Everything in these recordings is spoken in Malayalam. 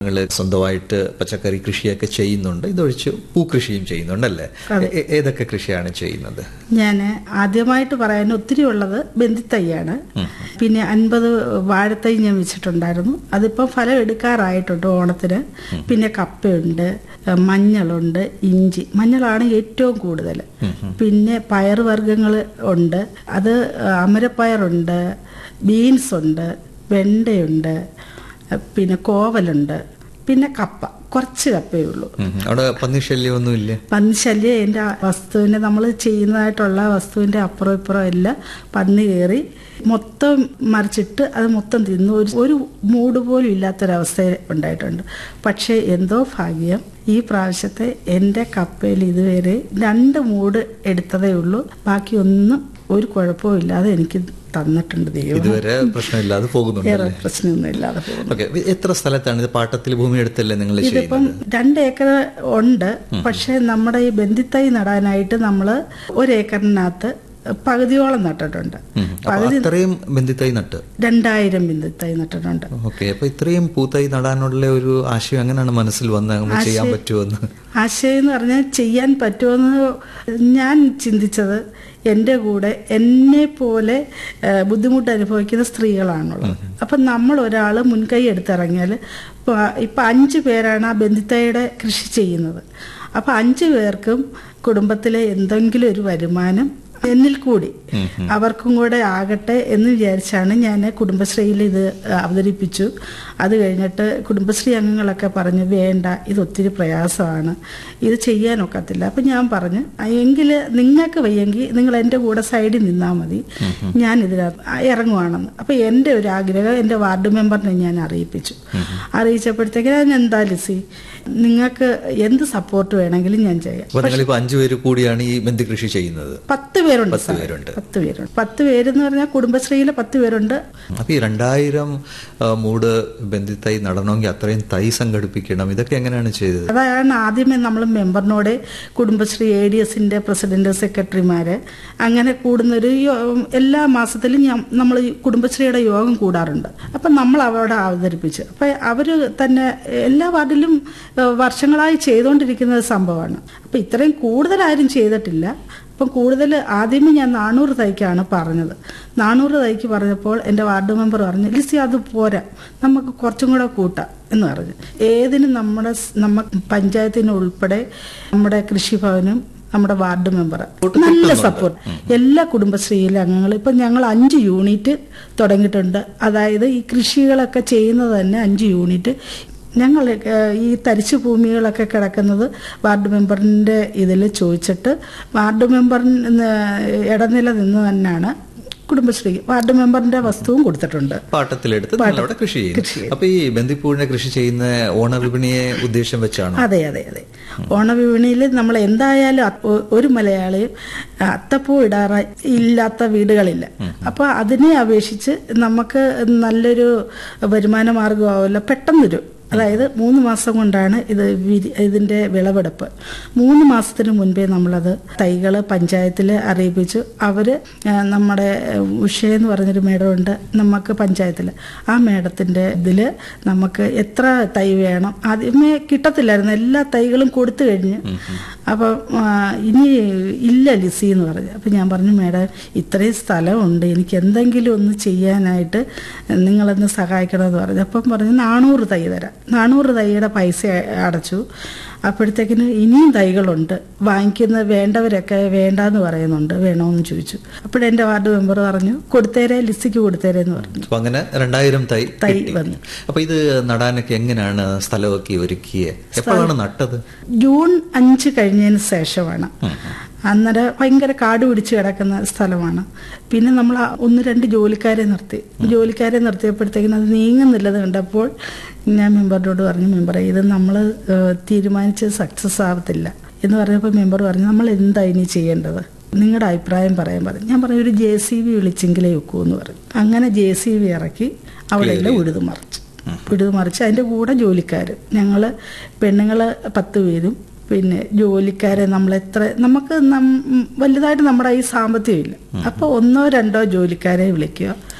നിങ്ങൾ സ്വന്തമായിട്ട് പച്ചക്കറി കൃഷിയൊക്കെ ചെയ്യുന്നുണ്ട് ഇതൊഴിച്ച് പൂക്കൃഷിയും ചെയ്യുന്നുണ്ടല്ലേ ഏ- ഏതൊക്കെ കൃഷിയാണ് ചെയ്യുന്നത് ഞാൻ ആദ്യമായിട്ട് പറയാൻ ഒത്തിരി ഉള്ളത് ബന്ധിത്തൈയാണ് പിന്നെ അൻപത് വാഴത്തൈ ഞാൻ വെച്ചിട്ടുണ്ടായിരുന്നു അതിപ്പം ഫലം എടുക്കാറായിട്ടുണ്ട് ഓണത്തിന് പിന്നെ കപ്പയുണ്ട് ഏഹ് മഞ്ഞളുണ്ട് ഇഞ്ചി മഞ്ഞളാണ് ഏറ്റവും കൂടുതൽ പിന്നെ പയറുവർഗ്ഗങ്ങൾ ഉണ്ട് അത് അമരപ്പയറുണ്ട് ബീൻസ് ഉണ്ട് വെണ്ടയുണ്ട് ഏഹ് പിന്നെ കോവലുണ്ട് പിന്നെ കപ്പ കുറച്ച് കപ്പയേ ഉള്ളൂ ഉം. അവിടെ പന്നിശല്യമൊന്നും ഇല്ലേ പന്നി ശല്യം എൻ്റെ വസ്തുവിൻ്റെ നമ്മൾ ചെയ്യുന്നതായിട്ടുള്ള വസ്തുവിൻ്റെ അപ്പുറം ഇപ്പുറം എല്ലാം പന്നി കയറി മൊത്തം മറിച്ചിട്ട് അത് മൊത്തം തിന്നു ഒരു ഒരു മൂട് പോലും ഇല്ലാത്തൊരവസ്ഥ ഉണ്ടായിട്ടുണ്ട് പക്ഷേ എന്തോ ഭാഗ്യം ഈ പ്രാവശ്യത്തെ എൻ്റെ കപ്പയിൽ ഇതുവരെ രണ്ട് മൂട് എടുത്തതേ ഉള്ളൂ ബാക്കി ഒന്നും ഒരു കുഴപ്പവും ഇല്ലാതെ എനിക്ക് തന്നിട്ടുണ്ട് ദൈവം ഇതുവരെ പ്രശ്നമില്ലാതെ വേറെ പോകുന്നുണ്ടല്ലേ പ്രശ്നമൊന്നും ഇല്ലാതെ പോകുന്നു ഓക്കെ എത്ര സ്ഥലത്താണ് ഇത് പാട്ടത്തിൽ ഭൂമി എടുത്തല്ലേ നിങ്ങൾ ഇതിപ്പം ചെയ്യുന്നത് രണ്ട് ഏക്കർ ഉണ്ട് പക്ഷെ നമ്മുടെ ഈ ബന്ധിത്തൈ നടാനായിട്ട് നമ്മൾ ഒരേക്കറിനകത്ത് പകുതിയോളം നട്ടിട്ടുണ്ട് ഉം. അപ്പൊ അത്രയും ബന്ധിത്തൈ നട്ട് രണ്ടായിരം ബന്ധിത്തൈ നട്ടിട്ടുണ്ട് ഓക്കെ അപ്പൊ ഇത്രയും പൂത്തൈ നടാനുള്ള ഒരു ആശയം എങ്ങനെയാണ് മനസ്സിൽ വന്ന് നമ്മൾ ചെയ്യാൻ പറ്റുമെന്ന് ആശയം എന്ന് പറഞ്ഞാൽ ചെയ്യാൻ പറ്റുമെന്ന് ഞാൻ ചിന്തിച്ചത് എൻ്റെ കൂടെ എന്നെ പോലെ ഏഹ്, ബുദ്ധിമുട്ട് അനുഭവിക്കുന്ന സ്ത്രീകളാണുള്ളത് അപ്പം നമ്മൾ ഒരാൾ മുൻകൈ എടുത്തിറങ്ങിയാൽ ഇപ്പോൾ ഇപ്പം അഞ്ച് പേരാണ് ആ ബന്ധിത്തയുടെ കൃഷി ചെയ്യുന്നത് അപ്പം അഞ്ച് പേർക്കും കുടുംബത്തിലെ എന്തെങ്കിലും ഒരു വരുമാനം എന്നിൽ കൂടി അവർക്കും കൂടെ ആകട്ടെ എന്ന് വിചാരിച്ചാണ് ഞാൻ കുടുംബശ്രീയിൽ ഇത് അവതരിപ്പിച്ചു അത് കഴിഞ്ഞിട്ട് കുടുംബശ്രീ അംഗങ്ങളൊക്കെ പറഞ്ഞു വേണ്ട ഇത് ഒത്തിരി പ്രയാസമാണ് ഇത് ചെയ്യാനൊക്കത്തില്ല അപ്പം ഞാൻ പറഞ്ഞു എങ്കിൽ നിങ്ങൾക്ക് വയ്യെങ്കിൽ നിങ്ങൾ എൻ്റെ കൂടെ സൈഡിൽ നിന്നാൽ മതി ഞാൻ ഇതിനകത്ത് ഇറങ്ങുവാണെന്ന് അപ്പം എൻ്റെ ഒരു ആഗ്രഹം എൻ്റെ വാർഡ് മെമ്പറിനെ ഞാൻ അറിയിപ്പിച്ചു അറിയിച്ചപ്പോഴത്തേക്ക് ഞാൻ എന്താ ലിസി നിങ്ങൾക്ക് എന്ത് സപ്പോർട്ട് വേണമെങ്കിലും ഞാൻ ചെയ്യാം അപ്പൊ നിങ്ങളിപ്പോ അഞ്ചു പേര് കൂടിയാണ് ഈ ബന്ധി കൃഷി ചെയ്യുന്നത് പത്ത് പേരുണ്ട് പത്ത് സാർ. പേരുണ്ട്. പത്ത് പേരുണ്ട് പത്ത് പേരെന്ന് പറഞ്ഞാൽ കുടുംബശ്രീയിലെ പത്ത് പേരുണ്ട് അപ്പൊ ഈ രണ്ടായിരം ആ, മൂട് ബന്ധിത്തൈ നടണമെങ്കിൽ അത്രയും തൈ സംഘടിപ്പിക്കണം ഇതൊക്കെ എങ്ങനെയാണ് ചെയ്തത് അതാണ് ആദ്യമേ നമ്മൾ മെമ്പറിനോട് കുടുംബശ്രീ എ ഡി എസിന്റെ പ്രസിഡന്റ് സെക്രട്ടറിമാര് അങ്ങനെ കൂടുന്നൊരു യോ- എല്ലാ മാസത്തിലും നമ്മൾ കുടുംബശ്രീയുടെ യോഗം കൂടാറുണ്ട് അപ്പം നമ്മൾ അവിടെ അവതരിപ്പിച്ച് അപ്പം അവര് തന്നെ എല്ലാ വാർഡിലും ഏഹ്, വർഷങ്ങളായി ചെയ്തുകൊണ്ടിരിക്കുന്ന ഒരു സംഭവമാണ് അപ്പം ഇത്രയും കൂടുതൽ ആരും ചെയ്തിട്ടില്ല അപ്പം കൂടുതൽ ആദ്യമേ ഞാൻ നാനൂറ് തൈക്കാണ് പറഞ്ഞത് നാനൂറ് തൈക്ക് പറഞ്ഞപ്പോൾ എൻ്റെ വാർഡ് മെമ്പർ പറഞ്ഞു ലിസി അത് പോരാ നമുക്ക് കുറച്ചും കൂടെ കൂട്ടാം എന്ന് പറഞ്ഞു ഏതിനും നമ്മുടെ സ്- നമ്മ പഞ്ചായത്തിന് ഉൾപ്പെടെ നമ്മുടെ കൃഷിഭവനും നമ്മുടെ വാർഡ് മെമ്പർ നല്ല സപ്പോർട്ട് എല്ലാ കുടുംബശ്രീയിലെ അംഗങ്ങളും ഇപ്പം ഞങ്ങൾ അഞ്ച് യൂണിറ്റ് തുടങ്ങിയിട്ടുണ്ട് അതായത് ഈ കൃഷികളൊക്കെ ചെയ്യുന്നത് തന്നെ അഞ്ച് യൂണിറ്റ് ഞങ്ങൾ ഏഹ്, ഈ തരിശു ഭൂമികളൊക്കെ കിടക്കുന്നത് വാർഡ് മെമ്പറിൻ്റെ ഇതിൽ ചോദിച്ചിട്ട് വാർഡ് മെമ്പറിന് ഇടനില നിന്ന് തന്നെയാണ് കുടുംബശ്രീ വാർഡ് മെമ്പറിന്റെ വസ്തുവും കൊടുത്തിട്ടുണ്ട് പാട്ടത്തിലെടുത്ത് നിങ്ങൾ അവിടെ കൃഷി ചെയ്യുന്നു അപ്പൊ ഈ ബന്ദിപ്പൂവിനെ കൃഷി ചെയ്യുന്ന ഓണവിപണിയെ ഉദ്ദേശം വെച്ചാണ് അതെ അതെ അതെ ഓണവിപണിയിൽ നമ്മൾ എന്തായാലും അത് ഒ- ഒരു മലയാളിയും അത്തപ്പൂ ഇടാറ ഇല്ലാത്ത വീടുകളില്ല അപ്പൊ അതിനെ അപേക്ഷിച്ച് നമുക്ക് നല്ലൊരു വരുമാന മാർഗമാവില്ല പെട്ടെന്നൊരു അതായത് മൂന്ന് മാസം കൊണ്ടാണ് ഇത് വിരി- ഇതിന്റെ വിളവെടുപ്പ് മൂന്ന് മാസത്തിന് മുൻപേ നമ്മളത് തൈകൾ പഞ്ചായത്തിൽ അറിയിപ്പിച്ചു അവര് ആ, നമ്മുടെ ഉഷ എന്ന് പറഞ്ഞൊരു മേഡമുണ്ട് നമുക്ക് പഞ്ചായത്തിൽ ആ മേഡത്തിന്റെ ഇതില് നമുക്ക് എത്ര തൈ വേണം ആദ്യമേ കിട്ടത്തില്ലായിരുന്നു എല്ലാ തൈകളും കൊടുത്തു കഴിഞ്ഞ് അപ്പം ആ, ഇനി ഇല്ല ലിസി എന്ന് പറഞ്ഞു അപ്പം ഞാൻ പറഞ്ഞു മേഡം ഇത്രയും സ്ഥലമുണ്ട് എനിക്ക് എന്തെങ്കിലും ഒന്ന് ചെയ്യാനായിട്ട് നിങ്ങളൊന്ന് സഹായിക്കണമെന്ന് പറഞ്ഞു അപ്പം പറഞ്ഞു നാനൂറ് തൈ തരാം നാനൂറ് തൈയുടെ പൈസ അടച്ചു അപ്പോഴത്തേക്കിന് ഇനിയും തൈകളുണ്ട് വാങ്ങിക്കുന്ന വേണ്ടവരൊക്കെ വേണ്ടാന്ന് പറയുന്നുണ്ട് വേണമെന്ന് ചോദിച്ചു അപ്പോഴെൻ്റെ വാർഡ് മെമ്പർ പറഞ്ഞു കൊടുത്തേരെ ലിസിക്ക് കൊടുത്തേരെ എന്ന് പറഞ്ഞു അപ്പൊ അങ്ങനെ രണ്ടായിരം തൈ തൈ കിട്ടി. വന്നു. അപ്പൊ ഇത് നടാനൊക്കെ എങ്ങനെയാണ് സ്ഥലമൊക്കെ ഒരുക്കിയത് എപ്പോഴാണ് നട്ടത് ജൂൺ അഞ്ച് കഴിഞ്ഞതിന് ശേഷമാണ് അന്നേരം ഭയങ്കര കാട് പിടിച്ച് കിടക്കുന്ന സ്ഥലമാണ് പിന്നെ നമ്മൾ ആ ഒന്ന് രണ്ട് ജോലിക്കാരെ നിർത്തി ജോലിക്കാരെ നിർത്തിയപ്പോഴത്തേക്കിനും അത് നീങ്ങുന്നില്ലത് കണ്ടപ്പോൾ ഞാൻ മെമ്പറിനോട് പറഞ്ഞു മെമ്പറെ ഇത് നമ്മൾ തീരുമാനിച്ച് സക്സസ് ആവത്തില്ല എന്ന് പറഞ്ഞപ്പോൾ മെമ്പർ പറഞ്ഞു നമ്മൾ എന്താ ഇനി ചെയ്യേണ്ടത് നിങ്ങളുടെ അഭിപ്രായം പറയാൻ പറഞ്ഞു ഞാൻ പറഞ്ഞു ഒരു ജെ സി ബി വിളിച്ചെങ്കിലേ ഒക്കൂ എന്ന് പറഞ്ഞു അങ്ങനെ ജെ സി ബി ഇറക്കി അവിടെയെല്ലാം ഉഴുതു മറിച്ചു ഉഴുതു മറിച്ച് അതിൻ്റെ കൂടെ ജോലിക്കാർ ഞങ്ങൾ പെണ്ണുങ്ങൾ പത്ത് പേരും പിന്നെ ജോലിക്കാരെ നമ്മൾ എത്ര നമുക്ക് നം- വലുതായിട്ട് നമ്മുടെ ഈ സാമ്പത്തികമില്ല അപ്പോൾ ഒന്നോ രണ്ടോ ജോലിക്കാരെ വിളിക്കുക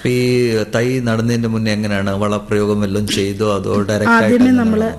അപ്പൊ ഈ തൈ നടുന്നതിന്റെ മുന്നേ എങ്ങനെയാണ് വളപ്രയോഗം വല്ലതും ചെയ്തോ അതോ ഡയറക്റ്റ് ആദ്യമേ നമ്മള്